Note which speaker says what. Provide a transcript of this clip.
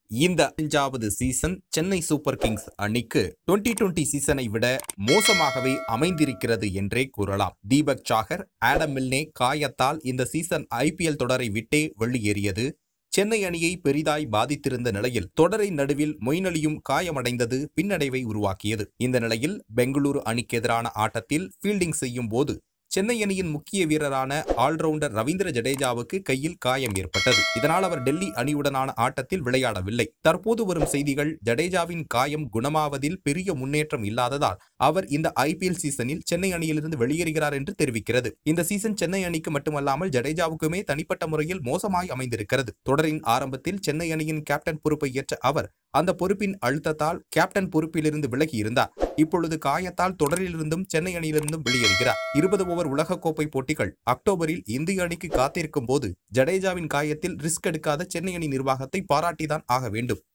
Speaker 1: இந்த அஞ்சாவது season Chennai super kings அணிக்கு டுவெண்டி டுவெண்டி சீசனை விட மோசமாகவே அமைந்திருக்கிறது என்றே கூறலாம் தீபக் சாகர் ஆடம் மில்னே காயத்தால் இந்த சீசன் ஐபிஎல் தொடரை விட்டே வெளியேறியது சென்னை அணியை பெரிதாய் பாதித்திருந்த நிலையில் தொடரின் நடுவில் மொயின் அலியும் காயமடைந்தது பின்னடைவை உருவாக்கியது இந்த நிலையில் பெங்களூரு அணிக்கு எதிரான ஆட்டத்தில் ஃபீல்டிங் செய்யும் போது சென்னை அணியின் முக்கிய வீரரான ஆல்ரவுண்டர் ரவீந்திர ஜடேஜாவுக்கு கையில் காயம் ஏற்பட்டது இதனால் அவர் டெல்லி அணியுடனான ஆட்டத்தில் விளையாடவில்லை தற்போது வரும் செய்திகள் ஜடேஜாவின் காயம் குணமாவதில் பெரிய முன்னேற்றம் இல்லாததால் அவர் இந்த ஐபிஎல் சீசனில் சென்னை அணியிலிருந்து வெளியேறுகிறார் என்று தெரிவிக்கிறது இந்த சீசன் சென்னை அணிக்கு மட்டுமல்லாமல் ஜடேஜாவுக்குமே தனிப்பட்ட முறையில் மோசமாய் அமைந்திருக்கிறது தொடரின் ஆரம்பத்தில் சென்னை அணியின் கேப்டன் பொறுப்பை ஏற்ற அவர் அந்த பொறுப்பின் அழுத்தத்தால் கேப்டன் பொறுப்பிலிருந்து விலகி இருந்தார் இப்பொழுது காயத்தால் தொடரிலிருந்தும் சென்னை அணியிலிருந்தும் வெளியேறுகிறார் இருபது ஓவர் உலகக்கோப்பை போட்டிகள் அக்டோபரில் இந்திய அணிக்கு காத்திருக்கும் போது ஜடேஜாவின் காயத்தில் ரிஸ்க் எடுக்காத சென்னை அணி நிர்வாகத்தை பாராட்டிதான் ஆக வேண்டும்